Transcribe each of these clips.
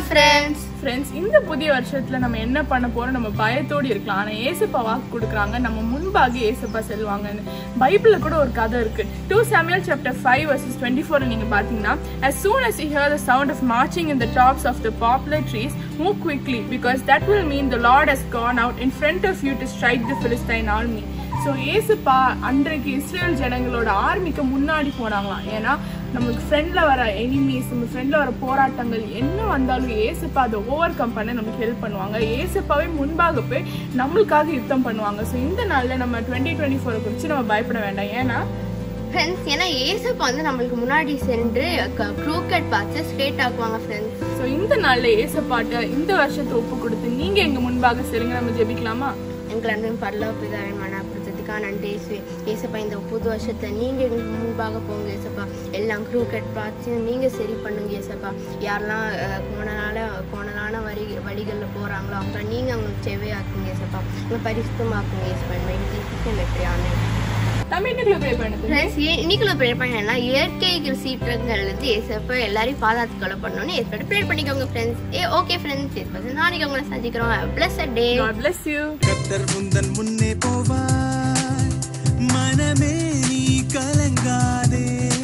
friends friends இந்த புதிய வருஷத்துல நம்ம என்ன பண்ண போறோம் நம்ம பயத்தோடு இருக்கலாம் ஆனா ஏசப்பா வாக்கு கொடுக்குறாங்க நம்ம முன்பாக ஏசப்பா செல்வாங்கன்னு பைபிள்ல கூட ஒரு கதை இருக்கு two Samuel chapter five verses twenty four நீங்க பாத்தீங்கன்னா as soon as you hear the sound of marching in the tops of the poplar trees move quickly because that will mean the lord has gone out in front of you to strike the philistine army so ஏசுப்பா அன்றைக்கு Israel ஜனங்களோட ஆர்மிக்கு முன்னாடி போனாங்களாம் ஏன்னா நமக்கு ஃப்ரெண்டில் வர enemies நம்ம ஃப்ரெண்டில் வர போராட்டங்கள் என்ன வந்தாலும் ஏசுப்பா அதை ஓவர் கம் பண்ண நமக்கு ஹெல்ப் பண்ணுவாங்க ஏசுப்பாவே முன்பாக போய் நம்மளுக்காக யுத்தம் பண்ணுவாங்க ஸோ இந்த நாளில் நம்ம டுவெண்ட்டி டுவெண்ட்டி ஃபோரை குறித்து நம்ம பயப்பட வேண்டாம் ஏன்னா ஃப்ரெண்ட்ஸ் ஏன்னா ஏசப்பா வந்து நம்மளுக்கு முன்னாடி சென்று க்ரூக்கெட் பார்த்து ஸ்ட்ரேட் ஆக்குவாங்க ஃப்ரெண்ட்ஸ் ஸோ இந்த நாளில் ஏசப்பாட்ட இந்த வருஷத்தை ஒப்பு கொடுத்து நீங்கள் எங்கள் முன்பாக செல்லுங்க நம்ம ஜெபிக்கலாமா எங்கள் அன்பும் பரலோக பிதாவே மனப்படுத்துறதுக்காக நன்றி இயேசுவே ஏசப்பா இந்த புது வருஷத்துல நீங்க எங்களுக்கு முன்பாக போங்க ஏசப்பா எல்லாம் க்ரூக்கெட் பார்த்து நீங்க சரி பண்ணுங்க ஏசப்பா யாரெல்லாம் அஹ், கோணலான கோணலான வழி வழிகளில் போறாங்களோ அவங்க நீங்க அவங்களுக்கு செவையாக்குங்க ஏசப்பா உங்களை பரிசுத்தமாக்குங்க ஏசப்பா இந்த வெற்றியான நம்ம இன்னைக்குள்ள ப்ரே பண்ணுது ஃப்ரெண்ட்ஸ் இன்னைக்குள்ள ப்ரே பண்ணா இயற்கை சீற்றங்கள் இருந்து ஏசப்ப எல்லாரையும் பாதுகாத்து பண்ணணும்னு ஏற்பட்டு ப்ரே பண்ணிக்கோங்க ஃப்ரெண்ட்ஸ் ஏ ஓகே ஃப்ரெண்ட்ஸ் ஏற்பட்டு நாளைக்கு உங்களை சந்திக்கிறோம் blessed day God bless you கத்தர் உந்தன் முன்னே போவார் மனமே நீ கலங்காதே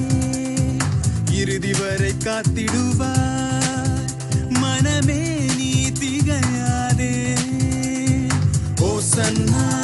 இறுதி வரை காத்திடுவார் மனமே நீ திகையாதே ஓ சன்னா